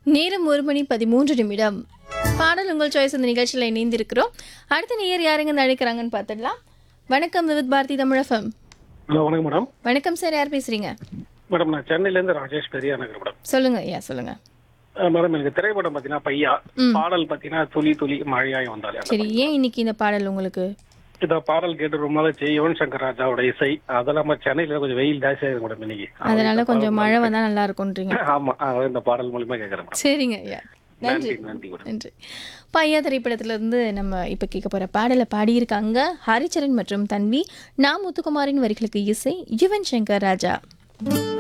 நேரம் ஒரு மணி பதிமூன்று நிமிடம் பாடல் உங்கள் சாய்ஸ் இந்த நிகழ்ச்சியில் இணைந்திருக்கிறோம் அடுத்த நேயர் யாருங்க அழைக்கிறாங்கன்னு பார்த்துடலாம் வணக்கம் விவித் பாரதி தமிழகம் ஹலோ வணக்கம் மேடம் வணக்கம் சார் யார் பேசுறீங்க மேடம் நான் சென்னையிலேருந்து ராஜேஷ் பெரியா நகர் மேடம் சொல்லுங்க ஐயா சொல்லுங்க அஹ் மேடம் எனக்கு திரைப்படம் பார்த்தீங்கன்னா பையா பாடல் பார்த்தீங்கன்னா துளி துளி மழையாய் வந்தாலே அந்த சரி ஏன் இன்னைக்கு இந்த பாடல் உங்களுக்கு இந்த பாடல் கேட்டு ரொம்ப நாளாச்சு யுவன் சங்கர் ராஜாவோட இசை அதெல்லாம் நம்ம சென்னையில கொஞ்சம் வெயில் ஜாஸ்தியாக இருக்கு மேடம் இன்னைக்கு அதனால கொஞ்சம் மழை வந்தா நல்லா இருக்கும்ன்றீங்க ஆமா அதான் இந்த பாடல் மூலியமா கேட்கறேன் மேடம் சரிங்க ஐயா நன்றி நன்றி நன்றி மேடம் நன்றி பையா திரைப்படத்துல இருந்து நம்ம இப்ப கேட்க போற பாடலை பாடியிருக்காங்க ஹரிச்சரன் மற்றும் தன்வி நா முத்துக்குமாரின் வரிகளுக்கு இசை யுவன் சங்கர் ராஜா